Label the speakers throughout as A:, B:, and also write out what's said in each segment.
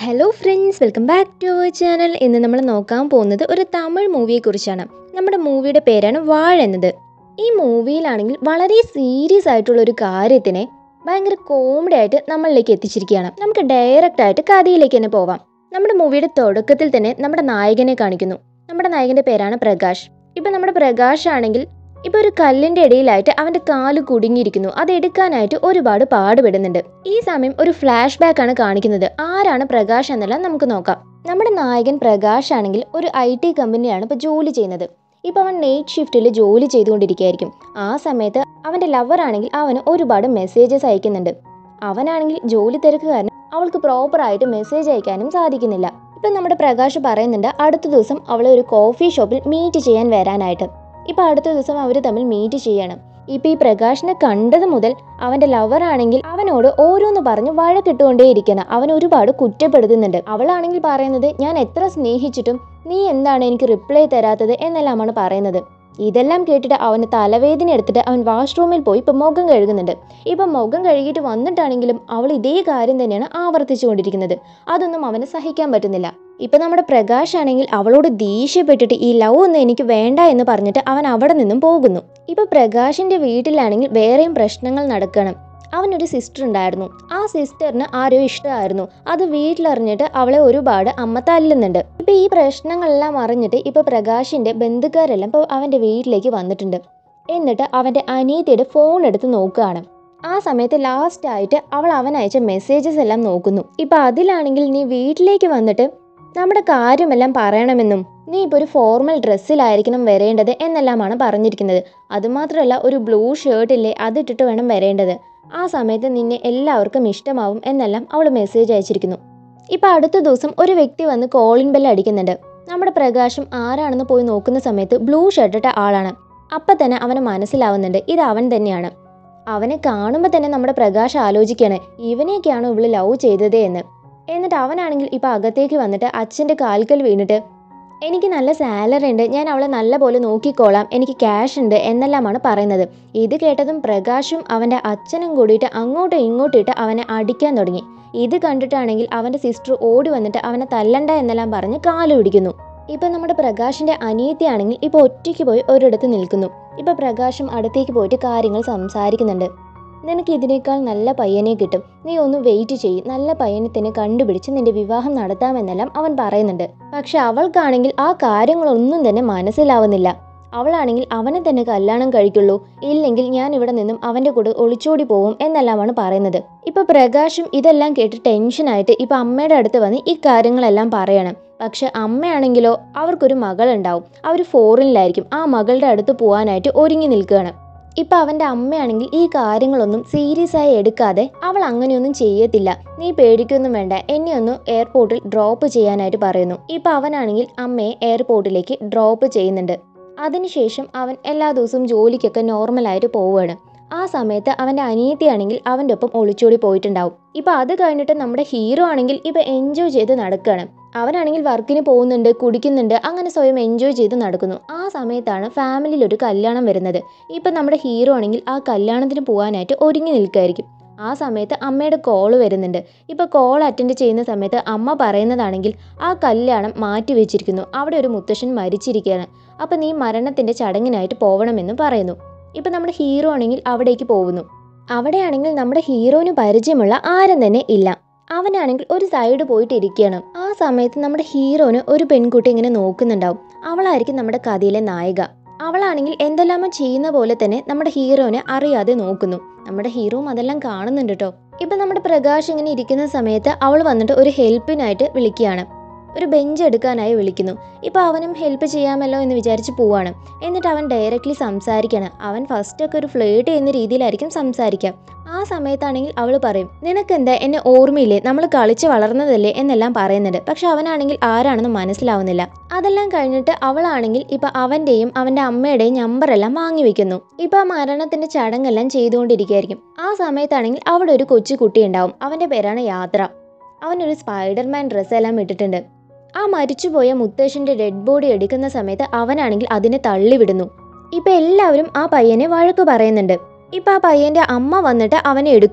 A: hello friends welcome back to our channel ഇന്ന് നമ്മൾ നോക്കാൻ പോകുന്നത് ഒരു തമിഴ് മൂവിയെക്കുറിച്ചാണ് നമ്മുടെ മൂവിയുടെ പേരാണ് വാഴ എന്നത് ഈ മൂവിയിലാണെങ്കിൽ വളരെ സീരിയസ് ആയിട്ടുള്ള ഒരു കാര്യത്തിനെ ഭയങ്കര കോമഡി ആയിട്ട് നമ്മളിലേക്ക് എത്തിച്ചിരിക്കുകയാണ് നമുക്ക് ഡയറക്റ്റ് ആയിട്ട് കഥയിലേക്ക് തന്നെ പോവാം നമ്മുടെ മൂവിയുടെ തുടക്കത്തിൽ തന്നെ നമ്മുടെ നായകനെ കാണിക്കുന്നു നമ്മുടെ നായകൻ്റെ പേരാണ് പ്രകാശ് ഇപ്പം നമ്മുടെ പ്രകാശ് ആണെങ്കിൽ ഇപ്പോൾ ഒരു കല്ലിൻ്റെ ഇടയിലായിട്ട് അവൻ്റെ കാല് കുടുങ്ങിയിരിക്കുന്നു അത് എടുക്കാനായിട്ട് ഒരുപാട് പാടുപെടുന്നുണ്ട് ഈ സമയം ഒരു ഫ്ലാഷ് ബാക്ക് ആണ് കാണിക്കുന്നത് ആരാണ് പ്രകാശ് എന്നെല്ലാം നമുക്ക് നോക്കാം നമ്മുടെ നായകൻ പ്രകാശ് ആണെങ്കിൽ ഒരു ഐ ടി കമ്പനിയാണ് ഇപ്പോൾ ജോലി ചെയ്യുന്നത് ഇപ്പോൾ അവൻ നൈറ്റ് ഷിഫ്റ്റിൽ ജോലി ചെയ്തുകൊണ്ടിരിക്കുകയായിരിക്കും ആ സമയത്ത് അവൻ്റെ ലവർ ആണെങ്കിൽ അവന് ഒരുപാട് മെസ്സേജസ് അയക്കുന്നുണ്ട് അവനാണെങ്കിൽ ജോലി തിരക്ക് കാരണം അവൾക്ക് പ്രോപ്പറായിട്ട് മെസ്സേജ് അയക്കാനും സാധിക്കുന്നില്ല ഇപ്പം നമ്മുടെ പ്രകാശ് പറയുന്നുണ്ട് അടുത്ത ദിവസം അവളെ ഒരു കോഫി ഷോപ്പിൽ മീറ്റ് ചെയ്യാൻ വരാനായിട്ട് ഇപ്പം അടുത്ത ദിവസം അവർ തമ്മിൽ മീറ്റ് ചെയ്യണം ഇപ്പം ഈ പ്രകാശിനെ കണ്ടത് മുതൽ അവന്റെ ലവർ ആണെങ്കിൽ അവനോട് ഓരോന്ന് പറഞ്ഞ് വഴക്കിട്ടുകൊണ്ടേയിരിക്കണം അവൻ ഒരുപാട് കുറ്റപ്പെടുത്തുന്നുണ്ട് അവളാണെങ്കിൽ പറയുന്നത് ഞാൻ എത്ര സ്നേഹിച്ചിട്ടും നീ എന്താണ് എനിക്ക് റിപ്ലൈ തരാത്തത് എന്നെല്ലാമാണ് പറയുന്നത് ഇതെല്ലാം കേട്ടിട്ട് അവന് തലവേദന എടുത്തിട്ട് അവൻ വാഷ്റൂമിൽ പോയി ഇപ്പം മുഖം കഴുകുന്നുണ്ട് ഇപ്പം മുഖം കഴുകിയിട്ട് വന്നിട്ടാണെങ്കിലും അവൾ ഇതേ കാര്യം തന്നെയാണ് ആവർത്തിച്ചുകൊണ്ടിരിക്കുന്നത് അതൊന്നും അവന് സഹിക്കാൻ പറ്റുന്നില്ല ഇപ്പം നമ്മുടെ പ്രകാശ് ആണെങ്കിൽ അവളോട് ദേഷ്യപ്പെട്ടിട്ട് ഈ ലവ് ഒന്നും എനിക്ക് വേണ്ട എന്ന് പറഞ്ഞിട്ട് അവൻ അവിടെ നിന്നും പോകുന്നു ഇപ്പം പ്രകാശിന്റെ വീട്ടിലാണെങ്കിൽ വേറെയും പ്രശ്നങ്ങൾ നടക്കണം അവനൊരു സിസ്റ്റർ ഉണ്ടായിരുന്നു ആ സിസ്റ്ററിന് ആരോ ഇഷ്ടമായിരുന്നു അത് വീട്ടിലറിഞ്ഞിട്ട് അവളെ ഒരുപാട് അമ്മ തല്ലുന്നുണ്ട് ഇപ്പൊ ഈ പ്രശ്നങ്ങളെല്ലാം അറിഞ്ഞിട്ട് ഇപ്പൊ പ്രകാശിന്റെ ബന്ധുക്കാരെല്ലാം ഇപ്പോൾ അവന്റെ വീട്ടിലേക്ക് വന്നിട്ടുണ്ട് എന്നിട്ട് അവന്റെ അനിയത്തിയുടെ ഫോൺ എടുത്ത് നോക്കുകയാണ് ആ സമയത്ത് ലാസ്റ്റ് ആയിട്ട് അവൾ അവൻ അയച്ച മെസ്സേജസ് എല്ലാം നോക്കുന്നു ഇപ്പൊ അതിലാണെങ്കിൽ നീ വീട്ടിലേക്ക് വന്നിട്ട് നമ്മുടെ കാര്യമെല്ലാം പറയണമെന്നും നീ ഇപ്പോൾ ഒരു ഫോർമൽ ഡ്രസ്സിലായിരിക്കണം വരേണ്ടത് എന്നെല്ലാമാണ് പറഞ്ഞിരിക്കുന്നത് അതുമാത്രമല്ല ഒരു ബ്ലൂ ഷർട്ടില്ലേ അതിട്ടിട്ട് വേണം വരേണ്ടത് ആ സമയത്ത് നിന്നെ എല്ലാവർക്കും ഇഷ്ടമാവും എന്നെല്ലാം അവൾ മെസ്സേജ് അയച്ചിരിക്കുന്നു ഇപ്പം അടുത്ത ദിവസം ഒരു വ്യക്തി വന്ന് കോളിംഗ് ബെൽ അടിക്കുന്നുണ്ട് നമ്മുടെ പ്രകാശം ആരാണെന്ന് പോയി നോക്കുന്ന സമയത്ത് ബ്ലൂ ഷർട്ടിട്ട ആളാണ് അപ്പം തന്നെ അവന് മനസ്സിലാവുന്നുണ്ട് ഇത് അവൻ തന്നെയാണ് അവനെ കാണുമ്പോൾ തന്നെ നമ്മുടെ പ്രകാശ് ആലോചിക്കുകയാണ് ഇവനെയൊക്കെയാണോ ഇവള് ലവ് ചെയ്തത് എന്ന് എന്നിട്ട് അവനാണെങ്കിൽ ഇപ്പം അകത്തേക്ക് വന്നിട്ട് അച്ഛൻ്റെ കാൽക്കൽ വീണിട്ട് എനിക്ക് നല്ല സാലറി ഉണ്ട് ഞാൻ അവളെ നല്ല പോലെ നോക്കിക്കോളാം എനിക്ക് ക്യാഷ് ഉണ്ട് എന്നെല്ലാമാണ് പറയുന്നത് ഇത് കേട്ടതും പ്രകാശും അവൻ്റെ അച്ഛനും കൂടിയിട്ട് അങ്ങോട്ടും ഇങ്ങോട്ടും ഇട്ട് അവനെ അടിക്കാൻ തുടങ്ങി ഇത് കണ്ടിട്ടാണെങ്കിൽ അവൻ്റെ സിസ്റ്റർ ഓടി വന്നിട്ട് അവനെ തല്ലണ്ട എന്നെല്ലാം പറഞ്ഞ് കാല് പിടിക്കുന്നു ഇപ്പം നമ്മുടെ പ്രകാശിൻ്റെ അനിയത്തിയാണെങ്കിൽ ഇപ്പോൾ ഒറ്റയ്ക്ക് പോയി ഒരിടത്ത് നിൽക്കുന്നു ഇപ്പം പ്രകാശം അടുത്തേക്ക് പോയിട്ട് കാര്യങ്ങൾ സംസാരിക്കുന്നുണ്ട് നിനക്ക് ഇതിനേക്കാൾ നല്ല പയ്യനെ കിട്ടും നീ ഒന്ന് വെയിറ്റ് ചെയ്യ് നല്ല പയ്യനെ തന്നെ കണ്ടുപിടിച്ച് നിന്റെ വിവാഹം നടത്താമെന്നെല്ലാം അവൻ പറയുന്നുണ്ട് പക്ഷെ അവൾക്കാണെങ്കിൽ ആ കാര്യങ്ങളൊന്നും തന്നെ മനസ്സിലാവുന്നില്ല അവളാണെങ്കിൽ അവനെ തന്നെ കല്യാണം കഴിക്കുള്ളൂ ഇല്ലെങ്കിൽ ഞാൻ ഇവിടെ നിന്നും അവന്റെ കൂടെ ഒളിച്ചോടി പോവും എന്നെല്ലാമാണ് പറയുന്നത് ഇപ്പൊ പ്രകാശും ഇതെല്ലാം കേട്ട് ടെൻഷനായിട്ട് ഇപ്പൊ അമ്മയുടെ അടുത്ത് വന്ന് ഈ കാര്യങ്ങളെല്ലാം പറയണം പക്ഷെ അമ്മയാണെങ്കിലോ അവർക്കൊരു മകളുണ്ടാവും അവർ ഫോറിനിലായിരിക്കും ആ മകളുടെ അടുത്ത് പോകാനായിട്ട് ഒരുങ്ങി നിൽക്കുകയാണ് ഇപ്പൊ അവന്റെ അമ്മയാണെങ്കിൽ ഈ കാര്യങ്ങളൊന്നും സീരിയസ് ആയി എടുക്കാതെ അവൾ അങ്ങനെയൊന്നും ചെയ്യത്തില്ല നീ പേടിക്കൊന്നും വേണ്ട എന്നെ ഒന്ന് എയർപോർട്ടിൽ ഡ്രോപ്പ് ചെയ്യാനായിട്ട് പറയുന്നു ഇപ്പൊ അവനാണെങ്കിൽ അമ്മയെ എയർപോർട്ടിലേക്ക് ഡ്രോപ്പ് ചെയ്യുന്നുണ്ട് അതിനുശേഷം അവൻ എല്ലാ ദിവസവും ജോലിക്കൊക്കെ നോർമലായിട്ട് പോവുകയാണ് ആ സമയത്ത് അവൻ്റെ അനിയത്തിയാണെങ്കിൽ അവൻ്റെ ഒപ്പം ഒളിച്ചോടി പോയിട്ടുണ്ടാവും ഇപ്പം അത് കഴിഞ്ഞിട്ട് നമ്മുടെ ഹീറോ ആണെങ്കിൽ ഇപ്പം എൻജോയ് ചെയ്ത് നടക്കുകയാണ് അവനാണെങ്കിൽ വർക്കിന് പോകുന്നുണ്ട് കുടിക്കുന്നുണ്ട് അങ്ങനെ സ്വയം എൻജോയ് ചെയ്ത് നടക്കുന്നു ആ സമയത്താണ് ഫാമിലിയിൽ ഒരു കല്യാണം വരുന്നത് ഇപ്പം നമ്മുടെ ഹീറോ ആണെങ്കിൽ ആ കല്യാണത്തിന് പോകാനായിട്ട് ഒരുങ്ങി നിൽക്കുകയായിരിക്കും ആ സമയത്ത് അമ്മയുടെ കോള് വരുന്നുണ്ട് ഇപ്പോൾ കോൾ അറ്റൻഡ് ചെയ്യുന്ന സമയത്ത് അമ്മ പറയുന്നതാണെങ്കിൽ ആ കല്യാണം മാറ്റി വെച്ചിരിക്കുന്നു അവിടെ ഒരു മുത്തശ്ശൻ മരിച്ചിരിക്കുകയാണ് അപ്പം നീ മരണത്തിൻ്റെ ചടങ്ങിനായിട്ട് പോകണമെന്ന് പറയുന്നു ഇപ്പം നമ്മുടെ ഹീറോ ആണെങ്കിൽ അവിടേക്ക് പോകുന്നു അവിടെയാണെങ്കിൽ നമ്മുടെ ഹീറോന് പരിചയമുള്ള ആരും തന്നെ ഇല്ല അവനാണെങ്കിൽ ഒരു സൈഡ് പോയിട്ട് ഇരിക്കുകയാണ് ആ സമയത്ത് നമ്മുടെ ഹീറോന് ഒരു പെൺകുട്ടി ഇങ്ങനെ നോക്കുന്നുണ്ടാവും അവളായിരിക്കും നമ്മുടെ കഥയിലെ നായിക അവളാണെങ്കിൽ എന്തെല്ലാമോ ചെയ്യുന്ന പോലെ തന്നെ നമ്മുടെ ഹീറോനെ അറിയാതെ നോക്കുന്നു നമ്മുടെ ഹീറോയും അതെല്ലാം കാണുന്നുണ്ട് കേട്ടോ ഇപ്പം നമ്മുടെ പ്രകാശ് ഇങ്ങനെ ഇരിക്കുന്ന സമയത്ത് അവൾ വന്നിട്ട് ഒരു ഹെൽപ്പിനായിട്ട് വിളിക്കുകയാണ് ഒരു ബെഞ്ച് എടുക്കാനായി വിളിക്കുന്നു ഇപ്പോൾ അവനും ഹെൽപ്പ് ചെയ്യാമല്ലോ എന്ന് വിചാരിച്ച് പോവാണ് എന്നിട്ട് അവൻ ഡയറക്റ്റ്ലി സംസാരിക്കണം അവൻ ഫസ്റ്റൊക്കെ ഒരു ഫ്ലേട്ട് ചെയ്യുന്ന രീതിയിലായിരിക്കും സംസാരിക്കുക ആ സമയത്താണെങ്കിൽ അവൾ പറയും നിനക്കെന്താ എന്നെ ഓർമ്മയില്ലേ നമ്മൾ കളിച്ച് വളർന്നതല്ലേ എന്നെല്ലാം പറയുന്നുണ്ട് പക്ഷെ അവനാണെങ്കിൽ ആരാണെന്ന് മനസ്സിലാവുന്നില്ല അതെല്ലാം കഴിഞ്ഞിട്ട് അവളാണെങ്കിൽ ഇപ്പൊ അവന്റെയും അവന്റെ അമ്മയുടെയും നമ്പറെല്ലാം വാങ്ങി വെക്കുന്നു ഇപ്പൊ ആ മരണത്തിന്റെ ചടങ്ങെല്ലാം ചെയ്തുകൊണ്ടിരിക്കുകയായിരിക്കും ആ സമയത്താണെങ്കിൽ അവിടെ ഒരു കൊച്ചു കുട്ടി ഉണ്ടാവും അവന്റെ പേരാണ് യാത്ര അവനൊരു സ്പൈഡർമാൻ ഡ്രസ്സ് എല്ലാം ഇട്ടിട്ടുണ്ട് ആ മരിച്ചുപോയ മുത്തശ്ശന്റെ ഡെഡ് ബോഡി എടുക്കുന്ന സമയത്ത് അവനാണെങ്കിൽ അതിനെ തള്ളിവിടുന്നു ഇപ്പൊ എല്ലാവരും ആ പയ്യനെ വഴക്ക് പറയുന്നുണ്ട് ഇപ്പൊ ആ പയ്യന്റെ അമ്മ വന്നിട്ട് അവനെ എടുക്കുന്നു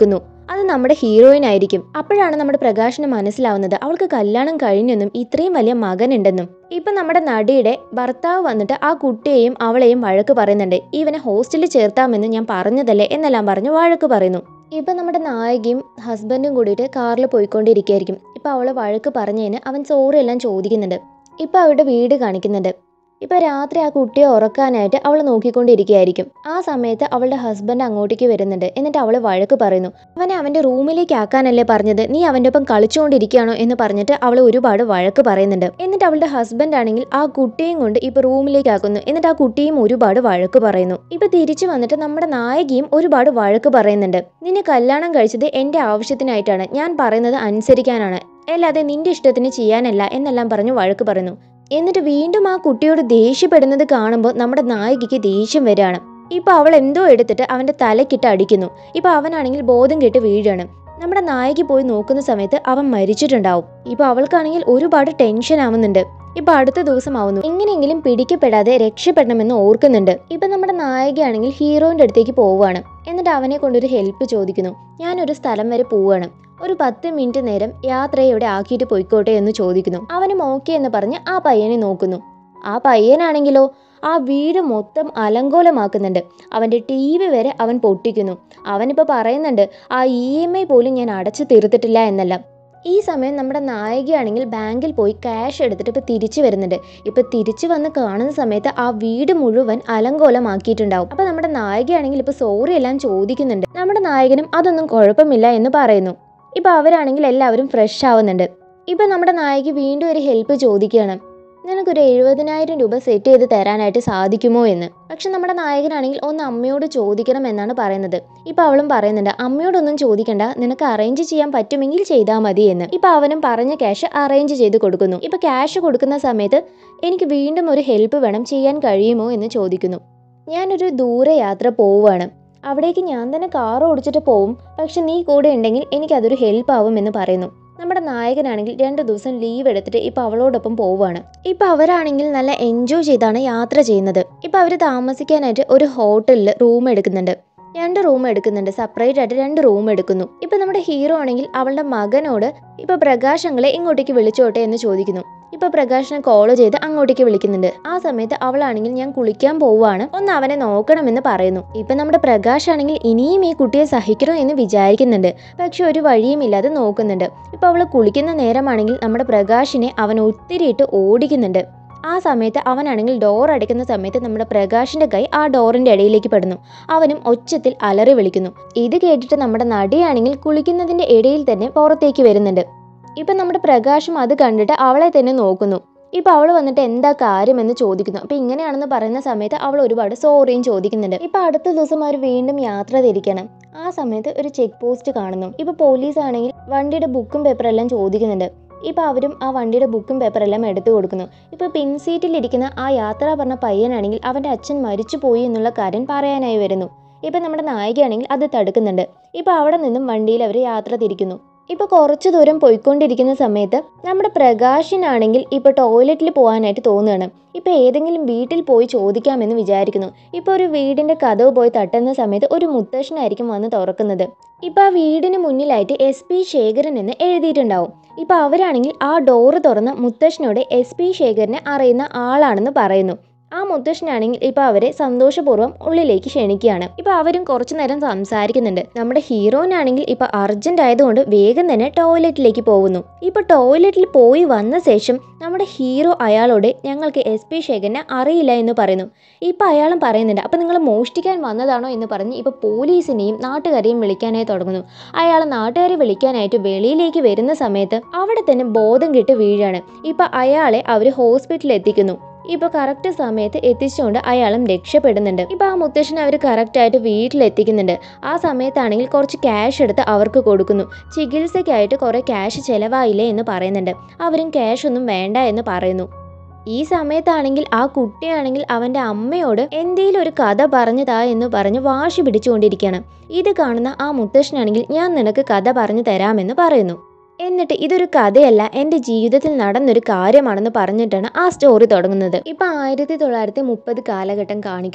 A: അത് നമ്മുടെ ഹീറോയിൻ ആയിരിക്കും അപ്പോഴാണ് നമ്മുടെ പ്രകാശിന് മനസ്സിലാവുന്നത് അവൾക്ക് കല്യാണം കഴിഞ്ഞെന്നും ഇത്രയും വലിയ മകനുണ്ടെന്നും ഇപ്പം നമ്മുടെ നടിയുടെ ഭർത്താവ് വന്നിട്ട് ആ കുട്ടിയെയും അവളെയും വഴക്ക് പറയുന്നുണ്ട് ഇവനെ ഹോസ്റ്റലിൽ ചേർത്താമെന്ന് ഞാൻ പറഞ്ഞതല്ലേ എന്നെല്ലാം പറഞ്ഞ് വഴക്ക് പറയുന്നു ഇപ്പം നമ്മുടെ നായികയും ഹസ്ബൻഡും കൂടിയിട്ട് കാറിൽ പോയിക്കൊണ്ടിരിക്കുകയായിരിക്കും ഇപ്പം അവൾ വഴക്ക് പറഞ്ഞതിന് അവൻ സോറി എല്ലാം ചോദിക്കുന്നുണ്ട് ഇപ്പം അവരുടെ വീട് കാണിക്കുന്നുണ്ട് ഇപ്പം രാത്രി ആ കുട്ടിയെ ഉറക്കാനായിട്ട് അവൾ നോക്കിക്കൊണ്ടിരിക്കുകയായിരിക്കും ആ സമയത്ത് അവളുടെ ഹസ്ബൻഡ് അങ്ങോട്ടേക്ക് വരുന്നുണ്ട് എന്നിട്ട് അവൾ വഴക്ക് പറയുന്നു അവനെ അവൻ്റെ റൂമിലേക്ക് ആക്കാനല്ലേ പറഞ്ഞത് നീ അവൻ്റെ ഒപ്പം കളിച്ചുകൊണ്ടിരിക്കുകയാണോ എന്ന് പറഞ്ഞിട്ട് അവൾ ഒരുപാട് വഴക്ക് പറയുന്നുണ്ട് എന്നിട്ട് അവളുടെ ഹസ്ബൻഡ് ആണെങ്കിൽ ആ കുട്ടിയും കൊണ്ട് ഇപ്പൊ റൂമിലേക്ക് ആക്കുന്നു എന്നിട്ട് ആ കുട്ടിയും ഒരുപാട് വഴക്ക് പറയുന്നു ഇപ്പൊ തിരിച്ചു വന്നിട്ട് നമ്മുടെ നായികയും ഒരുപാട് വഴക്ക് പറയുന്നുണ്ട് നിന്നെ കല്യാണം കഴിച്ചത് എൻ്റെ ആവശ്യത്തിനായിട്ടാണ് ഞാൻ പറയുന്നത് അനുസരിക്കാനാണ് അല്ലാതെ നിന്റെ ഇഷ്ടത്തിന് ചെയ്യാനല്ല എന്നെല്ലാം പറഞ്ഞു വഴക്ക് പറയുന്നു എന്നിട്ട് വീണ്ടും ആ കുട്ടിയോട് ദേഷ്യപ്പെടുന്നത് കാണുമ്പോൾ നമ്മുടെ നായികയ്ക്ക് ദേഷ്യം വരികയാണ് ഇപ്പൊ അവൾ എന്തോ എടുത്തിട്ട് അവന്റെ തലക്കിട്ട് അടിക്കുന്നു ഇപ്പൊ അവനാണെങ്കിൽ ബോധം കെട്ട് വീഴാണ് നമ്മുടെ നായിക പോയി നോക്കുന്ന സമയത്ത് അവൻ മരിച്ചിട്ടുണ്ടാവും ഇപ്പൊ അവൾക്കാണെങ്കിൽ ഒരുപാട് ടെൻഷൻ ആവുന്നുണ്ട് ഇപ്പൊ അടുത്ത ദിവസം ആവുന്നു എങ്ങനെയെങ്കിലും പിടിക്കപ്പെടാതെ രക്ഷപ്പെടണമെന്ന് ഓർക്കുന്നുണ്ട് ഇപ്പൊ നമ്മുടെ നായികയാണെങ്കിൽ ഹീറോയിന്റെ അടുത്തേക്ക് പോവുകയാണ് എന്നിട്ട് അവനെ കൊണ്ടൊരു ഹെൽപ്പ് ചോദിക്കുന്നു ഞാനൊരു സ്ഥലം വരെ പോവുകയാണ് ഒരു പത്ത് മിനിറ്റ് നേരം യാത്രയെ ഇവിടെ ആക്കിയിട്ട് പോയിക്കോട്ടെ എന്ന് ചോദിക്കുന്നു അവനും ഓക്കെ എന്ന് പറഞ്ഞ് ആ പയ്യനെ നോക്കുന്നു ആ പയ്യനാണെങ്കിലോ ആ വീട് മൊത്തം അലങ്കോലമാക്കുന്നുണ്ട് അവൻ്റെ ടി വി വരെ അവൻ പൊട്ടിക്കുന്നു അവനിപ്പോൾ പറയുന്നുണ്ട് ആ ഇ എം ഐ പോലും ഞാൻ അടച്ചു തീർത്തിട്ടില്ല എന്നെല്ലാം ഈ സമയം നമ്മുടെ നായികയാണെങ്കിൽ ബാങ്കിൽ പോയി ക്യാഷ് എടുത്തിട്ട് ഇപ്പോൾ തിരിച്ചു വരുന്നുണ്ട് ഇപ്പോൾ തിരിച്ചു വന്ന് കാണുന്ന സമയത്ത് ആ വീട് മുഴുവൻ അലങ്കോലമാക്കിയിട്ടുണ്ടാവും അപ്പോൾ നമ്മുടെ നായികയാണെങ്കിൽ ഇപ്പോൾ സോറി എല്ലാം ചോദിക്കുന്നുണ്ട് നമ്മുടെ നായകനും അതൊന്നും കുഴപ്പമില്ല എന്ന് പറയുന്നു ഇപ്പോൾ അവരാണെങ്കിൽ എല്ലാവരും ഫ്രഷ് ആവുന്നുണ്ട് ഇപ്പം നമ്മുടെ നായിക വീണ്ടും ഒരു ഹെൽപ്പ് ചോദിക്കുകയാണ് നിനക്കൊരു എഴുപതിനായിരം രൂപ സെറ്റ് ചെയ്ത് തരാനായിട്ട് സാധിക്കുമോ എന്ന് പക്ഷെ നമ്മുടെ നായകനാണെങ്കിൽ ഒന്ന് അമ്മയോട് ചോദിക്കണം എന്നാണ് പറയുന്നത് ഇപ്പൊ അവളും പറയുന്നുണ്ട് അമ്മയോടൊന്നും ചോദിക്കണ്ട നിനക്ക് അറേഞ്ച് ചെയ്യാൻ പറ്റുമെങ്കിൽ ചെയ്താൽ മതി എന്ന് ഇപ്പൊ അവനും പറഞ്ഞ ക്യാഷ് അറേഞ്ച് ചെയ്ത് കൊടുക്കുന്നു ഇപ്പൊ ക്യാഷ് കൊടുക്കുന്ന സമയത്ത് എനിക്ക് വീണ്ടും ഒരു ഹെൽപ്പ് വേണം ചെയ്യാൻ കഴിയുമോ എന്ന് ചോദിക്കുന്നു ഞാനൊരു ദൂരെ യാത്ര പോവുകയാണ് അവിടേക്ക് ഞാൻ തന്നെ കാർ ഓടിച്ചിട്ട് പോവും പക്ഷെ നീ കൂടെ ഉണ്ടെങ്കിൽ എനിക്കതൊരു ഹെൽപ്പ് ആവും എന്ന് പറയുന്നു നമ്മുടെ നായകനാണെങ്കിൽ രണ്ട് ദിവസം ലീവ് എടുത്തിട്ട് ഇപ്പൊ അവളോടൊപ്പം പോവുകയാണ് ഇപ്പൊ അവരാണെങ്കിൽ നല്ല എൻജോയ് ചെയ്താണ് യാത്ര ചെയ്യുന്നത് ഇപ്പൊ അവർ താമസിക്കാനായിട്ട് ഒരു ഹോട്ടലിൽ റൂം എടുക്കുന്നുണ്ട് രണ്ട് റൂം എടുക്കുന്നുണ്ട് സെപ്പറേറ്റ് ആയിട്ട് രണ്ട് റൂം എടുക്കുന്നു ഇപ്പൊ നമ്മുടെ ഹീറോ ആണെങ്കിൽ അവളുടെ മകനോട് ഇപ്പൊ പ്രകാശങ്ങളെ ഇങ്ങോട്ടേക്ക് വിളിച്ചോട്ടെ എന്ന് ചോദിക്കുന്നു ഇപ്പൊ പ്രകാശിനെ കോൾ ചെയ്ത് അങ്ങോട്ടേക്ക് വിളിക്കുന്നുണ്ട് ആ സമയത്ത് അവളാണെങ്കിൽ ഞാൻ കുളിക്കാൻ പോവുകയാണ് ഒന്ന് അവനെ നോക്കണമെന്ന് പറയുന്നു ഇപ്പൊ നമ്മുടെ പ്രകാശ് ആണെങ്കിൽ ഇനിയും ഈ കുട്ടിയെ സഹിക്കണോ എന്ന് വിചാരിക്കുന്നുണ്ട് പക്ഷെ ഒരു വഴിയും ഇല്ലാതെ നോക്കുന്നുണ്ട് ഇപ്പൊ അവള് കുളിക്കുന്ന നേരമാണെങ്കിൽ നമ്മുടെ പ്രകാശിനെ അവൻ ഒത്തിരിയിട്ട് ഓടിക്കുന്നുണ്ട് ആ സമയത്ത് അവനാണെങ്കിൽ ഡോർ അടയ്ക്കുന്ന സമയത്ത് നമ്മുടെ പ്രകാശിന്റെ കൈ ആ ഡോറിന്റെ ഇടയിലേക്ക് പെടുന്നു അവനും ഒച്ചത്തിൽ അലറി വിളിക്കുന്നു ഇത് കേട്ടിട്ട് നമ്മുടെ നടിയാണെങ്കിൽ കുളിക്കുന്നതിന്റെ ഇടയിൽ തന്നെ പുറത്തേക്ക് വരുന്നുണ്ട് ഇപ്പൊ നമ്മുടെ പ്രകാശം അത് കണ്ടിട്ട് അവളെ തന്നെ നോക്കുന്നു ഇപ്പൊ അവൾ വന്നിട്ട് എന്താ കാര്യമെന്ന് ചോദിക്കുന്നു അപ്പൊ ഇങ്ങനെയാണെന്ന് പറയുന്ന സമയത്ത് അവൾ ഒരുപാട് സോറിയും ചോദിക്കുന്നുണ്ട് ഇപ്പൊ അടുത്ത ദിവസം അവർ വീണ്ടും യാത്ര തിരിക്കണം ആ സമയത്ത് ഒരു ചെക്ക് പോസ്റ്റ് കാണുന്നു ഇപ്പൊ പോലീസ് ആണെങ്കിൽ വണ്ടിയുടെ ബുക്കും പേപ്പറെല്ലാം ചോദിക്കുന്നുണ്ട് ഇപ്പൊ അവരും ആ വണ്ടിയുടെ ബുക്കും പേപ്പറെല്ലാം എടുത്തു കൊടുക്കുന്നു ഇപ്പൊ പിൻ സീറ്റിലിരിക്കുന്ന ആ യാത്ര പറഞ്ഞ പയ്യനാണെങ്കിൽ അവന്റെ അച്ഛൻ മരിച്ചു പോയി എന്നുള്ള കാര്യം പറയാനായി വരുന്നു ഇപ്പൊ നമ്മുടെ നായികയാണെങ്കിൽ അത് തടുക്കുന്നുണ്ട് ഇപ്പൊ അവിടെ നിന്നും വണ്ടിയിൽ അവർ യാത്ര തിരിക്കുന്നു ഇപ്പൊ കുറച്ചു ദൂരം പോയിക്കൊണ്ടിരിക്കുന്ന സമയത്ത് നമ്മുടെ പ്രകാശിനാണെങ്കിൽ ഇപ്പൊ ടോയ്ലറ്റിൽ പോകാനായിട്ട് തോന്നുകയാണ് ഇപ്പൊ ഏതെങ്കിലും വീട്ടിൽ പോയി ചോദിക്കാമെന്ന് വിചാരിക്കുന്നു ഇപ്പൊ ഒരു വീടിന്റെ കഥവ് പോയി തട്ടുന്ന സമയത്ത് ഒരു മുത്തശ്ശനായിരിക്കും വന്ന് തുറക്കുന്നത് ഇപ്പൊ ആ വീടിന് മുന്നിലായിട്ട് എസ് പി ശേഖരൻ എന്ന് എഴുതിയിട്ടുണ്ടാവും ഇപ്പൊ അവരാണെങ്കിൽ ആ ഡോറ് തുറന്ന മുത്തശ്ശനോട് എസ് പി ശേഖരനെ അറിയുന്ന ആളാണെന്ന് പറയുന്നു ആ മുത്തശ്ശനാണെങ്കിൽ ഇപ്പൊ അവരെ സന്തോഷപൂർവ്വം ഉള്ളിലേക്ക് ക്ഷണിക്കുകയാണ് ഇപ്പൊ അവരും കുറച്ചു നേരം സംസാരിക്കുന്നുണ്ട് നമ്മുടെ ഹീറോയിനാണെങ്കിൽ ഇപ്പൊ അർജന്റ് ആയതുകൊണ്ട് വേഗം തന്നെ ടോയ്ലറ്റിലേക്ക് പോകുന്നു ഇപ്പൊ ടോയ്ലറ്റിൽ പോയി വന്ന ശേഷം നമ്മുടെ ഹീറോ അയാളോട് ഞങ്ങൾക്ക് എസ് പി ശേഖരനെ അറിയില്ല എന്ന് പറയുന്നു ഇപ്പൊ അയാളും പറയുന്നുണ്ട് അപ്പൊ നിങ്ങൾ മോഷ്ടിക്കാൻ വന്നതാണോ എന്ന് പറഞ്ഞ് ഇപ്പൊ പോലീസിനെയും നാട്ടുകാരെയും വിളിക്കാനായി തുടങ്ങുന്നു അയാൾ നാട്ടുകാരെ വിളിക്കാനായിട്ട് വെളിയിലേക്ക് വരുന്ന സമയത്ത് അവിടെ തന്നെ ബോധം കെട്ട് വീഴാണ് ഇപ്പൊ അയാളെ അവർ ഹോസ്പിറ്റലിൽ എത്തിക്കുന്നു ഇപ്പൊ കറക്റ്റ് സമയത്ത് എത്തിച്ചുകൊണ്ട് അയാളും രക്ഷപ്പെടുന്നുണ്ട് ഇപ്പൊ ആ മുത്തശ്ശൻ അവർ കറക്റ്റായിട്ട് വീട്ടിലെത്തിക്കുന്നുണ്ട് ആ സമയത്താണെങ്കിൽ കുറച്ച് ക്യാഷ് എടുത്ത് അവർക്ക് കൊടുക്കുന്നു ചികിത്സയ്ക്കായിട്ട് കുറെ ക്യാഷ് ചെലവായില്ലേ എന്ന് പറയുന്നുണ്ട് അവരും ക്യാഷ് ഒന്നും വേണ്ട എന്ന് പറയുന്നു ഈ സമയത്താണെങ്കിൽ ആ കുട്ടിയാണെങ്കിൽ അവൻ്റെ അമ്മയോട് എന്തേലും ഒരു കഥ പറഞ്ഞതാ എന്ന് പറഞ്ഞ് വാശി പിടിച്ചുകൊണ്ടിരിക്കുകയാണ് ഇത് കാണുന്ന ആ മുത്തശ്ശനാണെങ്കിൽ ഞാൻ നിനക്ക് കഥ പറഞ്ഞു തരാമെന്ന് പറയുന്നു എന്നിട്ട് ഇതൊരു കഥയല്ല എൻ്റെ ജീവിതത്തിൽ നടന്നൊരു കാര്യമാണെന്ന് പറഞ്ഞിട്ടാണ് ആ സ്റ്റോറി തുടങ്ങുന്നത് ഇപ്പൊ ആയിരത്തി തൊള്ളായിരത്തി മുപ്പത് കാലഘട്ടം കാണിക്കുന്നു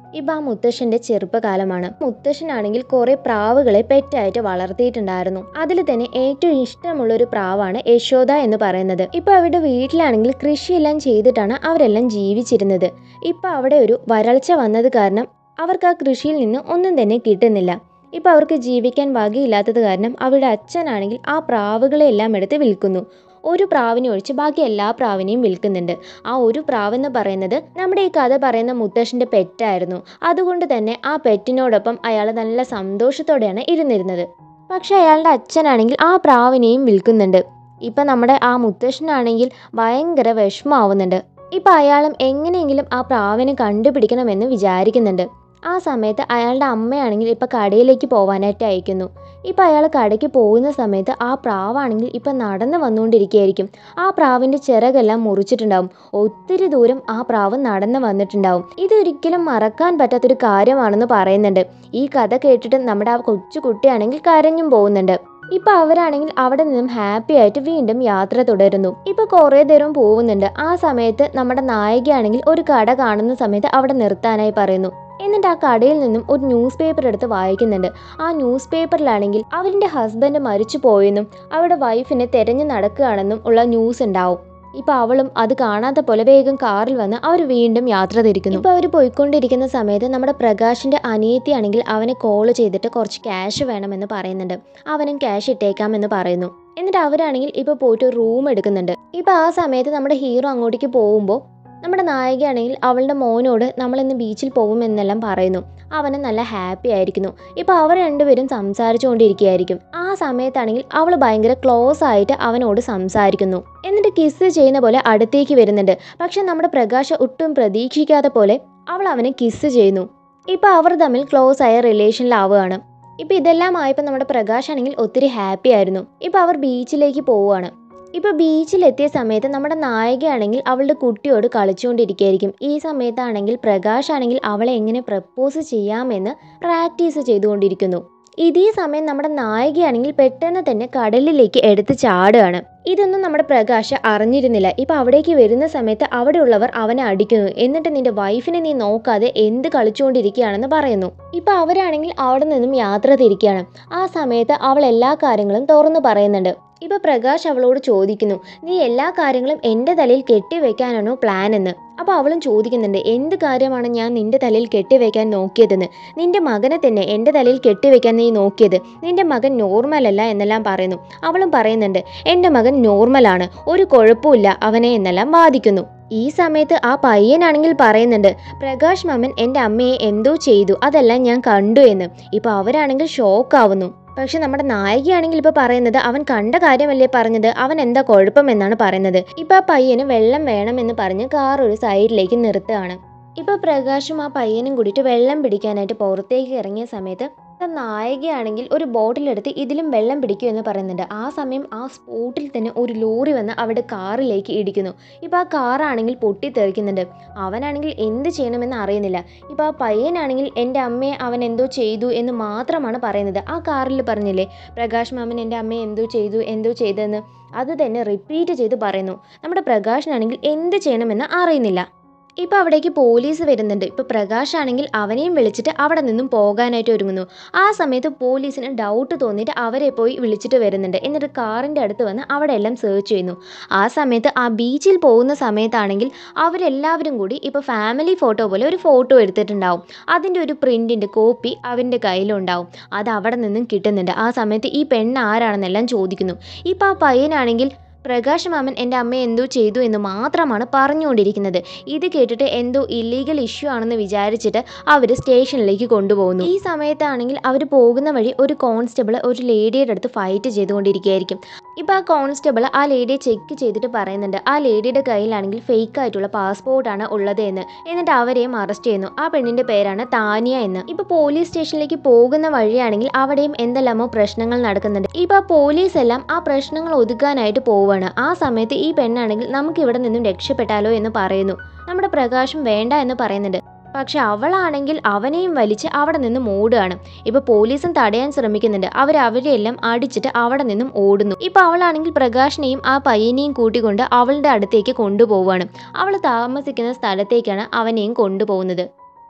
A: ഇപ്പം ആ മുത്തശ്ശന്റെ ചെറുപ്പകാലമാണ് മുത്തശ്ശനാണെങ്കിൽ കുറെ പ്രാവുകളെ പെറ്റായിട്ട് വളർത്തിയിട്ടുണ്ടായിരുന്നു അതിൽ തന്നെ ഏറ്റവും ഇഷ്ടമുള്ള ഒരു പ്രാവാണ് യശോദ എന്ന് പറയുന്നത് ഇപ്പൊ അവരുടെ വീട്ടിലാണെങ്കിൽ കൃഷിയെല്ലാം ചെയ്തിട്ടാണ് അവരെല്ലാം ജീവിച്ചിരുന്നത് ഇപ്പൊ അവിടെ ഒരു വരൾച്ച വന്നത് കാരണം അവർക്ക് ആ കൃഷിയിൽ നിന്ന് ഒന്നും തന്നെ കിട്ടുന്നില്ല ഇപ്പൊ അവർക്ക് ജീവിക്കാൻ വകയില്ലാത്തത് കാരണം അവരുടെ അച്ഛനാണെങ്കിൽ ആ പ്രാവുകളെ എല്ലാം എടുത്ത് വിൽക്കുന്നു ഒരു പ്രാവിനെ ഒഴിച്ച് ബാക്കി എല്ലാ പ്രാവിനെയും വിൽക്കുന്നുണ്ട് ആ ഒരു പ്രാവെന്ന് പറയുന്നത് നമ്മുടെ ഈ കഥ പറയുന്ന മുത്തശ്ശൻ്റെ പെറ്റായിരുന്നു അതുകൊണ്ട് തന്നെ ആ പെറ്റിനോടൊപ്പം അയാൾ നല്ല സന്തോഷത്തോടെയാണ് ഇരുന്നിരുന്നത് പക്ഷെ അയാളുടെ അച്ഛനാണെങ്കിൽ ആ പ്രാവിനെയും വിൽക്കുന്നുണ്ട് ഇപ്പം നമ്മുടെ ആ മുത്തശ്ശനാണെങ്കിൽ ഭയങ്കര വിഷമാവുന്നുണ്ട് ഇപ്പം അയാളും എങ്ങനെയെങ്കിലും ആ പ്രാവിനെ കണ്ടുപിടിക്കണമെന്ന് വിചാരിക്കുന്നുണ്ട് ആ സമയത്ത് അയാളുടെ അമ്മയാണെങ്കിൽ ഇപ്പം കടയിലേക്ക് പോകാനായിട്ട് അയക്കുന്നു ഇപ്പം അയാൾ കടയ്ക്ക് പോകുന്ന സമയത്ത് ആ പ്രാവാണെങ്കിൽ ഇപ്പം നടന്നു വന്നുകൊണ്ടിരിക്കുകയായിരിക്കും ആ പ്രാവിൻ്റെ ചിറകെല്ലാം മുറിച്ചിട്ടുണ്ടാവും ഒത്തിരി ദൂരം ആ പ്രാവ് നടന്നു വന്നിട്ടുണ്ടാവും ഇതൊരിക്കലും മറക്കാൻ പറ്റാത്തൊരു കാര്യമാണെന്ന് പറയുന്നുണ്ട് ഈ കഥ കേട്ടിട്ട് നമ്മുടെ ആ കൊച്ചു കുട്ടിയാണെങ്കിൽ കരഞ്ഞും പോകുന്നുണ്ട് ഇപ്പൊ അവരാണെങ്കിൽ അവിടെ നിന്നും ഹാപ്പി ആയിട്ട് വീണ്ടും യാത്ര തുടരുന്നു ഇപ്പൊ കുറേ ദൂരം പോകുന്നുണ്ട് ആ സമയത്ത് നമ്മുടെ നായികയാണെങ്കിൽ ഒരു കട കാണുന്ന സമയത്ത് അവിടെ നിർത്താനായി പറയുന്നു എന്നിട്ട് ആ കടയിൽ നിന്നും ഒരു ന്യൂസ് പേപ്പർ എടുത്ത് വായിക്കുന്നുണ്ട് ആ ന്യൂസ് പേപ്പറിലാണെങ്കിൽ അവരുടെ ഹസ്ബൻഡ് മരിച്ചു പോയെന്നും അവരുടെ വൈഫിനെ തെരഞ്ഞു നടക്കുകയാണെന്നും ഉള്ള ന്യൂസ് ഉണ്ടാവും ഇപ്പൊ അവളും അത് കാണാത്ത പോലെ വേഗം കാറിൽ വന്ന് അവർ വീണ്ടും യാത്ര തിരിക്കുന്നു ഇപ്പൊ അവർ പോയിക്കൊണ്ടിരിക്കുന്ന സമയത്ത് നമ്മുടെ പ്രകാശിന്റെ അനിയത്തി ആണെങ്കിൽ അവനെ കോൾ ചെയ്തിട്ട് കുറച്ച് ക്യാഷ് വേണമെന്ന് പറയുന്നുണ്ട് അവനും ക്യാഷ് ഇട്ടേക്കാമെന്ന് പറയുന്നു എന്നിട്ട് അവരാണെങ്കിൽ ഇപ്പൊ പോയിട്ട് ഒരു റൂം എടുക്കുന്നുണ്ട് ഇപ്പൊ ആ സമയത്ത് നമ്മുടെ ഹീറോ അങ്ങോട്ടേക്ക് പോകുമ്പോൾ നമ്മുടെ നായികയാണെങ്കിൽ അവളുടെ മോനോട് നമ്മൾ ഇന്ന് ബീച്ചിൽ പോകുമെന്നെല്ലാം പറയുന്നു അവന് നല്ല ഹാപ്പി ആയിരിക്കുന്നു ഇപ്പൊ അവർ രണ്ടുപേരും സംസാരിച്ചുകൊണ്ടിരിക്കുകയായിരിക്കും ആ സമയത്താണെങ്കിൽ അവൾ ഭയങ്കര ക്ലോസ് ആയിട്ട് അവനോട് സംസാരിക്കുന്നു എന്നിട്ട് കിസ് ചെയ്യുന്ന പോലെ അടുത്തേക്ക് വരുന്നുണ്ട് പക്ഷെ നമ്മുടെ പ്രകാശ് ഒട്ടും പ്രതീക്ഷിക്കാത്ത പോലെ അവൾ അവനെ കിസ് ചെയ്യുന്നു ഇപ്പൊ അവർ തമ്മിൽ ക്ലോസ് ആയ റിലേഷനിലാവുകയാണ് ഇപ്പൊ ഇതെല്ലാം ആയപ്പോൾ നമ്മുടെ പ്രകാശ് ആണെങ്കിൽ ഒത്തിരി ഹാപ്പി ആയിരുന്നു ഇപ്പൊ അവർ ബീച്ചിലേക്ക് പോവുകയാണ് ഇപ്പൊ ബീച്ചിലെത്തിയ സമയത്ത് നമ്മുടെ നായികയാണെങ്കിൽ അവളുടെ കുട്ടിയോട് കളിച്ചുകൊണ്ടിരിക്കുകയായിരിക്കും ഈ സമയത്താണെങ്കിൽ പ്രകാശ് ആണെങ്കിൽ അവളെ എങ്ങനെ പ്രപ്പോസ് ചെയ്യാമെന്ന് പ്രാക്ടീസ് ചെയ്തുകൊണ്ടിരിക്കുന്നു ഇതേ സമയം നമ്മുടെ നായികയാണെങ്കിൽ പെട്ടെന്ന് തന്നെ കടലിലേക്ക് എടുത്ത് ചാടുകയാണ് ഇതൊന്നും നമ്മുടെ പ്രകാശ് അറിഞ്ഞിരുന്നില്ല ഇപ്പൊ അവിടേക്ക് വരുന്ന സമയത്ത് അവിടെയുള്ളവർ അവനെ അടിക്കുന്നു എന്നിട്ട് നിന്റെ വൈഫിനെ നീ നോക്കാതെ എന്ത് കളിച്ചുകൊണ്ടിരിക്കുകയാണെന്ന് പറയുന്നു ഇപ്പൊ അവരാണെങ്കിൽ അവിടെ നിന്നും യാത്ര തിരിക്കുകയാണ് ആ സമയത്ത് അവൾ എല്ലാ കാര്യങ്ങളും തുറന്നു പറയുന്നുണ്ട് ഇപ്പൊ പ്രകാശ് അവളോട് ചോദിക്കുന്നു നീ എല്ലാ കാര്യങ്ങളും എൻ്റെ തലയിൽ കെട്ടിവെക്കാനാണോ പ്ലാൻ എന്ന് അപ്പോൾ അവളും ചോദിക്കുന്നുണ്ട് എന്ത് കാര്യമാണ് ഞാൻ നിന്റെ തലയിൽ കെട്ടിവെക്കാൻ നോക്കിയതെന്ന് നിന്റെ മകനെ തന്നെ എൻ്റെ തലയിൽ കെട്ടിവെക്കാൻ നീ നോക്കിയത് നിന്റെ മകൻ നോർമൽ അല്ല എന്നെല്ലാം പറയുന്നു അവളും പറയുന്നുണ്ട് എൻ്റെ മകൻ നോർമലാണ് ഒരു കുഴപ്പമില്ല അവനെ എന്നെല്ലാം വാദിക്കുന്നു ഈ സമയത്ത് ആ പയ്യനാണെങ്കിൽ പറയുന്നുണ്ട് പ്രകാശ് മാമൻ എൻ്റെ അമ്മയെ എന്തോ ചെയ്തു അതെല്ലാം ഞാൻ കണ്ടു എന്ന് ഇപ്പോൾ അവരാണെങ്കിൽ ഷോക്കാവുന്നു പക്ഷെ നമ്മുടെ നായികയാണെങ്കിൽ ഇപ്പൊ പറയുന്നത് അവൻ കണ്ട കാര്യമല്ലേ പറഞ്ഞത് അവൻ എന്താ കുഴപ്പമെന്നാണ് പറയുന്നത് ഇപ്പൊ ആ പയ്യന് വെള്ളം വേണമെന്ന് പറഞ്ഞ് കാർ ഒരു സൈഡിലേക്ക് നിർത്തുകയാണ് ഇപ്പൊ പ്രകാശും ആ പയ്യനും കൂടിയിട്ട് വെള്ളം പിടിക്കാനായിട്ട് പുറത്തേക്ക് ഇറങ്ങിയ സമയത്ത് നായികയാണെങ്കിൽ ഒരു ബോട്ടിലെടുത്ത് ഇതിലും വെള്ളം പിടിക്കും എന്ന് പറയുന്നുണ്ട് ആ സമയം ആ സ്പോട്ടിൽ തന്നെ ഒരു ലോറി വന്ന് അവിടെ കാറിലേക്ക് ഇടിക്കുന്നു ഇപ്പോൾ ആ കാറാണെങ്കിൽ പൊട്ടിത്തെറിക്കുന്നുണ്ട് അവനാണെങ്കിൽ എന്ത് ചെയ്യണമെന്ന് അറിയുന്നില്ല ഇപ്പോൾ ആ പയ്യനാണെങ്കിൽ എൻ്റെ അമ്മയെ അവൻ എന്തോ ചെയ്തു എന്ന് മാത്രമാണ് പറയുന്നത് ആ കാറിൽ പറഞ്ഞില്ലേ പ്രകാശ് മാമൻ എൻ്റെ അമ്മയെ എന്തോ ചെയ്തു എന്തോ ചെയ്തെന്ന് അത് തന്നെ റിപ്പീറ്റ് ചെയ്ത് പറയുന്നു നമ്മുടെ പ്രകാശനാണെങ്കിൽ എന്ത് ചെയ്യണമെന്ന് അറിയുന്നില്ല ഇപ്പോൾ അവിടേക്ക് പോലീസ് വരുന്നുണ്ട് ഇപ്പോൾ പ്രകാശ് ആണെങ്കിൽ അവനെയും വിളിച്ചിട്ട് അവിടെ നിന്നും പോകാനായിട്ട് ഒരുങ്ങുന്നു ആ സമയത്ത് പോലീസിന് ഡൗട്ട് തോന്നിയിട്ട് അവരെ പോയി വിളിച്ചിട്ട് വരുന്നുണ്ട് എന്നിട്ട് കാറിൻ്റെ അടുത്ത് വന്ന് അവിടെ എല്ലാം സെർച്ച് ചെയ്യുന്നു ആ സമയത്ത് ആ ബീച്ചിൽ പോകുന്ന സമയത്താണെങ്കിൽ അവരെല്ലാവരും കൂടി ഇപ്പോൾ ഫാമിലി ഫോട്ടോ പോലെ ഒരു ഫോട്ടോ എടുത്തിട്ടുണ്ടാവും അതിൻ്റെ ഒരു പ്രിൻറ്റിൻ്റെ കോപ്പി അവൻ്റെ കയ്യിലുണ്ടാവും അത് അവിടെ നിന്നും കിട്ടുന്നുണ്ട് ആ സമയത്ത് ഈ പെണ്ണ് ആരാണെന്നെല്ലാം ചോദിക്കുന്നു ഇപ്പോൾ ആ പയ്യനാണെങ്കിൽ പ്രകാശ് മാമൻ എൻ്റെ അമ്മയെ എന്തോ ചെയ്തു എന്ന് മാത്രമാണ് പറഞ്ഞുകൊണ്ടിരിക്കുന്നത് ഇത് കേട്ടിട്ട് എന്തോ ഇല്ലീഗൽ ഇഷ്യൂ ആണെന്ന് വിചാരിച്ചിട്ട് അവർ സ്റ്റേഷനിലേക്ക് കൊണ്ടുപോകുന്നു ഈ സമയത്താണെങ്കിൽ അവർ പോകുന്ന വഴി ഒരു കോൺസ്റ്റബിൾ ഒരു ലേഡിയുടെ അടുത്ത് ഫൈറ്റ് ചെയ്തുകൊണ്ടിരിക്കുകയായിരിക്കും ഇപ്പോൾ ആ കോൺസ്റ്റബിൾ ആ ലേഡിയെ ചെക്ക് ചെയ്തിട്ട് പറയുന്നുണ്ട് ആ ലേഡിയുടെ കയ്യിലാണെങ്കിൽ ഫേക്ക് ആയിട്ടുള്ള പാസ്പോർട്ടാണ് ഉള്ളത് എന്ന് എന്നിട്ട് അവരെയും അറസ്റ്റ് ചെയ്യുന്നു ആ പെണ്ണിന്റെ പേരാണ് താനിയ എന്ന് ഇപ്പോൾ പോലീസ് സ്റ്റേഷനിലേക്ക് പോകുന്ന വഴിയാണെങ്കിൽ അവിടെയും എന്തെല്ലാമോ പ്രശ്നങ്ങൾ നടക്കുന്നുണ്ട് ഇപ്പോൾ പോലീസ് എല്ലാം ആ പ്രശ്നങ്ങൾ ഒതുക്കാനായിട്ട് പോവുകയാണ് ആ സമയത്ത് ഈ പെണ്ണാണെങ്കിൽ നമുക്ക് ഇവിടെ നിന്നും രക്ഷപ്പെട്ടാലോ എന്ന് പറയുന്നു നമ്മുടെ പ്രകാശം വേണ്ട എന്ന് പറയുന്നുണ്ട് പക്ഷെ അവളാണെങ്കിൽ അവനെയും വലിച്ച് അവിടെ നിന്നും ഓടുകയാണ് ഇപ്പൊ പോലീസും തടയാൻ ശ്രമിക്കുന്നുണ്ട് അവർ അവരെയെല്ലാം അടിച്ചിട്ട് അവിടെ നിന്നും ഓടുന്നു ഇപ്പൊ അവളാണെങ്കിൽ പ്രകാശിനെയും ആ പയ്യനെയും കൂട്ടിക്കൊണ്ട് അവളുടെ അടുത്തേക്ക് കൊണ്ടുപോവുകയാണ് അവൾ താമസിക്കുന്ന സ്ഥലത്തേക്കാണ് അവനെയും കൊണ്ടുപോകുന്നത്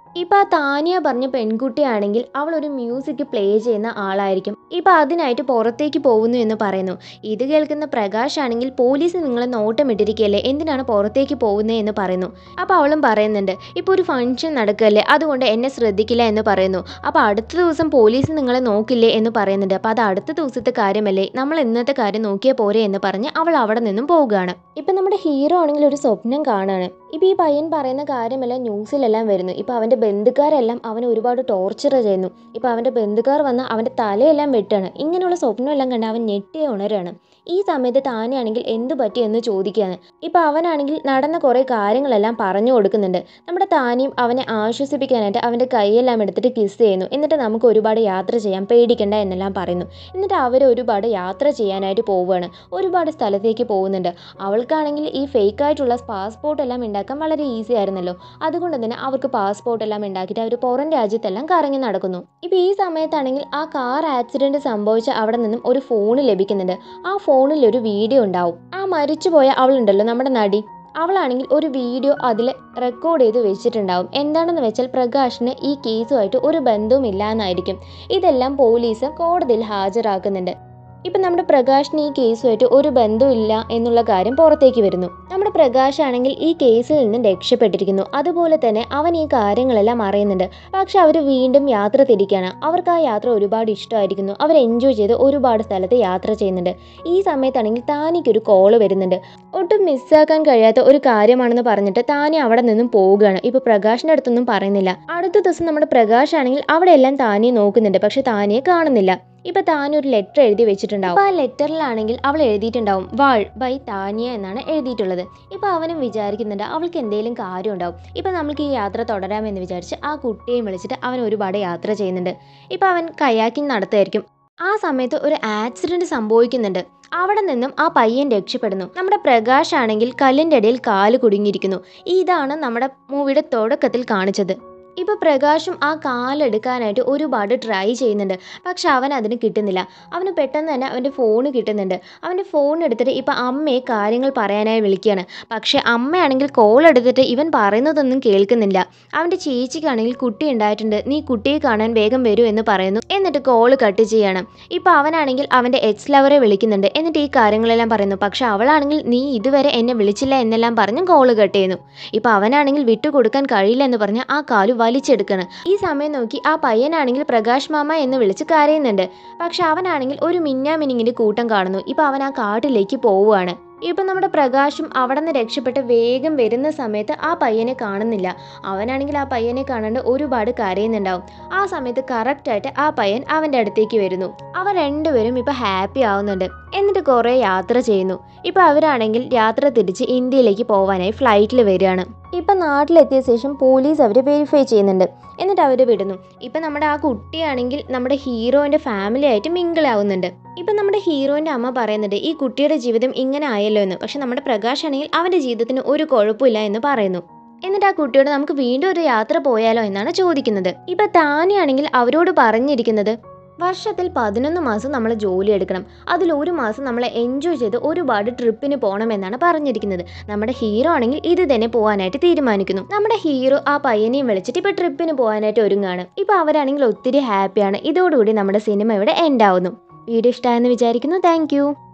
A: ഇപ്പം ആ താനിയ പറഞ്ഞ പെൺകുട്ടിയാണെങ്കിൽ അവൾ ഒരു മ്യൂസിക് പ്ലേ ചെയ്യുന്ന ആളായിരിക്കും ഇപ്പം അതിനായിട്ട് പുറത്തേക്ക് പോകുന്നു എന്ന് പറയുന്നു ഇത് കേൾക്കുന്ന പ്രകാശ് ആണെങ്കിൽ പോലീസ് നിങ്ങളെ നോട്ടമിട്ടിരിക്കുകയല്ലേ എന്തിനാണ് പുറത്തേക്ക് പോകുന്നത് എന്ന് പറയുന്നു അപ്പോൾ അവളും പറയുന്നുണ്ട് ഇപ്പോൾ ഒരു ഫംഗ്ഷൻ നടക്കുകയല്ലേ അതുകൊണ്ട് എന്നെ ശ്രദ്ധിക്കില്ല എന്ന് പറയുന്നു അപ്പോൾ അടുത്ത ദിവസം പോലീസ് നിങ്ങളെ നോക്കില്ലേ എന്ന് പറയുന്നുണ്ട് അപ്പോൾ അത് അടുത്ത ദിവസത്തെ കാര്യമല്ലേ നമ്മൾ ഇന്നത്തെ കാര്യം നോക്കിയാൽ പോരെ എന്ന് പറഞ്ഞ് അവൾ അവിടെ നിന്നും പോവുകയാണ് ഇപ്പം നമ്മുടെ ഹീറോ ആണെങ്കിൽ ഒരു സ്വപ്നം കാണാണ് ഇപ്പം ഈ പയ്യൻ പറയുന്ന കാര്യമെല്ലാം ന്യൂസിലെല്ലാം വരുന്നു ഇപ്പം അവൻ്റെ ബന്ധുക്കാരെല്ലാം അവനെ ഒരുപാട് ടോർച്ചർ ചെയ്യുന്നു ഇപ്പം അവൻ്റെ ബന്ധുക്കാർ വന്ന് അവൻ്റെ തലയെല്ലാം വെട്ടാണ് ഇങ്ങനെയുള്ള സ്വപ്നമെല്ലാം കണ്ട് അവൻ ഞെട്ടിയെ ഉണരാണ് ഈ സമയത്ത് താനെയാണെങ്കിൽ എന്ത് പറ്റി എന്ന് ചോദിക്കുകയാണ് ഇപ്പം അവനാണെങ്കിൽ നടന്ന കുറേ കാര്യങ്ങളെല്ലാം പറഞ്ഞു കൊടുക്കുന്നുണ്ട് നമ്മുടെ താനിയും അവനെ ആശ്വസിപ്പിക്കാനായിട്ട് അവൻ്റെ കൈയെല്ലാം എടുത്തിട്ട് കിസ് ചെയ്യുന്നു എന്നിട്ട് നമുക്ക് ഒരുപാട് യാത്ര ചെയ്യാം പേടിക്കണ്ട എന്നെല്ലാം പറയുന്നു എന്നിട്ട് അവർ ഒരുപാട് യാത്ര ചെയ്യാനായിട്ട് പോവുകയാണ് ഒരുപാട് സ്ഥലത്തേക്ക് പോകുന്നുണ്ട് അവൾക്കാണെങ്കിൽ ഈ ഫേക്ക് ആയിട്ടുള്ള പാസ്പോർട്ട് എല്ലാം ഉണ്ടാക്കാൻ വളരെ ഈസി ആയിരുന്നല്ലോ അതുകൊണ്ട് തന്നെ അവർക്ക് പാസ്പോർട്ട് എല്ലാം ഉണ്ടാക്കിയിട്ട് അവർ പുറം രാജ്യത്തെല്ലാം കറങ്ങി നടക്കുന്നു ഇപ്പോൾ ഈ സമയത്താണെങ്കിൽ ആ കാർ ആക്സിഡൻറ്റ് സംഭവിച്ച അവിടെ നിന്നും ഒരു ഫോൺ ലഭിക്കുന്നുണ്ട് ആ ഫോണിൽ ഒരു വീഡിയോ ഉണ്ടാവും ആ മരിച്ചുപോയ അവളുണ്ടല്ലോ നമ്മുടെ നടി അവളാണെങ്കിൽ ഒരു വീഡിയോ അതിൽ റെക്കോർഡ് ചെയ്ത് വെച്ചിട്ടുണ്ടാവും എന്താണെന്ന് വെച്ചാൽ പ്രകാശിന് ഈ കേസുമായിട്ട് ഒരു ബന്ധവും ഇല്ല എന്നായിരിക്കും ഇതെല്ലാം പോലീസ് കോടതിയിൽ ഹാജരാക്കുന്നുണ്ട് ഇപ്പം നമ്മുടെ പ്രകാശിന് ഈ കേസുമായിട്ട് ഒരു ബന്ധമില്ല എന്നുള്ള കാര്യം പുറത്തേക്ക് വരുന്നു നമ്മുടെ പ്രകാശ് ആണെങ്കിൽ ഈ കേസിൽ നിന്നും രക്ഷപ്പെട്ടിരിക്കുന്നു അതുപോലെ തന്നെ അവൻ ഈ കാര്യങ്ങളെല്ലാം അറിയുന്നുണ്ട് പക്ഷെ അവർ വീണ്ടും യാത്ര തിരിക്കുകയാണ് അവർക്ക് ആ യാത്ര ഒരുപാട് ഇഷ്ടമായിരിക്കുന്നു അവർ എൻജോയ് ചെയ്ത് ഒരുപാട് സ്ഥലത്ത് യാത്ര ചെയ്യുന്നുണ്ട് ഈ സമയത്താണെങ്കിൽ താനിക്കൊരു കോള് വരുന്നുണ്ട് ഒട്ടും മിസ്സാക്കാൻ കഴിയാത്ത ഒരു കാര്യമാണെന്ന് പറഞ്ഞിട്ട് താനെ അവിടെ നിന്നും പോവുകയാണ് ഇപ്പോൾ പ്രകാശിൻ്റെ അടുത്തൊന്നും പറയുന്നില്ല അടുത്ത ദിവസം നമ്മുടെ പ്രകാശ് ആണെങ്കിൽ അവിടെ എല്ലാം താനെ നോക്കുന്നുണ്ട് പക്ഷെ താനെ കാണുന്നില്ല ഇപ്പൊ താൻ ഒരു ലെറ്റർ എഴുതി വെച്ചിട്ടുണ്ടാവും അപ്പൊ ആ ലെറ്ററിലാണെങ്കിൽ അവൾ എഴുതിയിട്ടുണ്ടാവും വാൾ ബൈ താനിയ എന്നാണ് എഴുതിയിട്ടുള്ളത് ഇപ്പൊ അവനും വിചാരിക്കുന്നുണ്ട് അവൾക്ക് എന്തെങ്കിലും കാര്യം ഉണ്ടാവും ഇപ്പൊ നമുക്ക് ഈ യാത്ര തുടരാമെന്ന് വിചാരിച്ച് ആ കുട്ടിയെയും വിളിച്ചിട്ട് അവൻ ഒരുപാട് യാത്ര ചെയ്യുന്നുണ്ട് ഇപ്പൊ അവൻ കയാക്കിങ് നടത്തുമായിരിക്കും ആ സമയത്ത് ഒരു ആക്സിഡന്റ് സംഭവിക്കുന്നുണ്ട് അവിടെ നിന്നും ആ പയ്യൻ രക്ഷപ്പെടുന്നു നമ്മുടെ പ്രകാശ് ആണെങ്കിൽ കല്ലിൻ്റെ ഇടയിൽ കാല് കുടുങ്ങിയിരിക്കുന്നു ഇതാണ് നമ്മുടെ മൂവിയുടെ തുടക്കത്തിൽ കാണിച്ചത് ഇപ്പോൾ പ്രകാശും ആ കാലെടുക്കാനായിട്ട് ഒരുപാട് ട്രൈ ചെയ്യുന്നുണ്ട് പക്ഷെ അവൻ അതിന് കിട്ടുന്നില്ല അവന് പെട്ടെന്ന് തന്നെ അവൻ്റെ ഫോൺ കിട്ടുന്നുണ്ട് അവൻ്റെ ഫോൺ എടുത്തിട്ട് ഇപ്പോൾ അമ്മയെ കാര്യങ്ങൾ പറയാനായി വിളിക്കുകയാണ് പക്ഷേ അമ്മയാണെങ്കിൽ കോൾ എടുത്തിട്ട് ഇവൻ പറയുന്നതൊന്നും കേൾക്കുന്നില്ല അവൻ്റെ ചേച്ചിക്കാണെങ്കിൽ കുട്ടി ഉണ്ടായിട്ടുണ്ട് നീ കുട്ടിയെ കാണാൻ വേഗം വരൂ എന്ന് പറയുന്നു എന്നിട്ട് കോൾ കട്ട് ചെയ്യണം ഇപ്പോൾ അവനാണെങ്കിൽ അവൻ്റെ എക്സ് ലവറെ വിളിക്കുന്നുണ്ട് എന്നിട്ട് ഈ കാര്യങ്ങളെല്ലാം പറയുന്നു പക്ഷെ അവളാണെങ്കിൽ നീ ഇതുവരെ എന്നെ വിളിച്ചില്ല എന്നെല്ലാം പറഞ്ഞ് കോൾ കട്ട് ചെയ്യുന്നു ഇപ്പോൾ അവനാണെങ്കിൽ വിട്ടുകൊടുക്കാൻ കഴിയില്ല എന്ന് പറഞ്ഞ് ആ കാല് വലിച്ചെടുക്കണം ഈ സമയം നോക്കി ആ പയ്യനാണെങ്കിൽ പ്രകാശ് മാമ എന്ന് വിളിച്ച് കരയുന്നുണ്ട് പക്ഷെ അവനാണെങ്കിൽ ഒരു മിന്നാമിനിങ്ങിൻ്റെ കൂട്ടം കാണുന്നു ഇപ്പോൾ അവൻ ആ കാട്ടിലേക്ക് പോവുകയാണ് ഇപ്പം നമ്മുടെ പ്രകാശും അവിടെ നിന്ന് രക്ഷപ്പെട്ട് വേഗം വരുന്ന സമയത്ത് ആ പയ്യനെ കാണുന്നില്ല അവനാണെങ്കിൽ ആ പയ്യനെ കാണാണ്ട് ഒരുപാട് കരയുന്നുണ്ടാവും ആ സമയത്ത് കറക്റ്റായിട്ട് ആ പയ്യൻ അവൻ്റെ അടുത്തേക്ക് വരുന്നു അവർ രണ്ടുപേരും ഇപ്പം ഹാപ്പി ആവുന്നുണ്ട് എന്നിട്ട് കുറേ യാത്ര ചെയ്യുന്നു ഇപ്പം അവരാണെങ്കിൽ യാത്ര തിരിച്ച് ഇന്ത്യയിലേക്ക് പോകാനായി ഫ്ലൈറ്റിൽ വരികയാണ് ഇപ്പം നാട്ടിലെത്തിയ ശേഷം പോലീസ് അവരെ വെരിഫൈ ചെയ്യുന്നുണ്ട് എന്നിട്ട് അവർ വിടുന്നു ഇപ്പം നമ്മുടെ ആ കുട്ടിയാണെങ്കിൽ നമ്മുടെ ഹീറോയിൻ്റെ ഫാമിലി ആയിട്ട് മിങ്കിൾ ആവുന്നുണ്ട് ഇപ്പം നമ്മുടെ ഹീറോയിൻ്റെ അമ്മ പറയുന്നുണ്ട് ഈ കുട്ടിയുടെ ജീവിതം ഇങ്ങനെ ആയല്ലോ എന്ന് പക്ഷെ നമ്മുടെ പ്രകാശ് ആണെങ്കിൽ അവൻ്റെ ജീവിതത്തിന് ഒരു കുഴപ്പമില്ല എന്ന് പറയുന്നു എന്നിട്ട് ആ കുട്ടിയോട് നമുക്ക് വീണ്ടും ഒരു യാത്ര പോയാലോ എന്നാണ് ചോദിക്കുന്നത് ഇപ്പൊ താനെയാണെങ്കിൽ അവരോട് പറഞ്ഞിരിക്കുന്നത് വർഷത്തിൽ പതിനൊന്ന് മാസം നമ്മൾ ജോലി എടുക്കണം അതിൽ ഒരു മാസം നമ്മൾ എൻജോയ് ചെയ്ത് ഒരുപാട് ട്രിപ്പിന് പോകണമെന്നാണ് പറഞ്ഞിരിക്കുന്നത് നമ്മുടെ ഹീറോ ആണെങ്കിൽ ഇത് തന്നെ പോകാനായിട്ട് തീരുമാനിക്കുന്നു നമ്മുടെ ഹീറോ ആ പയ്യനെയും വിളിച്ചിട്ട് ഇപ്പൊ ട്രിപ്പിന് പോകാനായിട്ട് ഒരുങ്ങാണ് ഇപ്പൊ അവരാണെങ്കിൽ ഒത്തിരി ഹാപ്പിയാണ് ഇതോടുകൂടി നമ്മുടെ സിനിമ ഇവിടെ എൻഡ് ആവുന്നു വീഡിയോ ഇഷ്ടമായെന്ന് വിചാരിക്കുന്നു താങ്ക്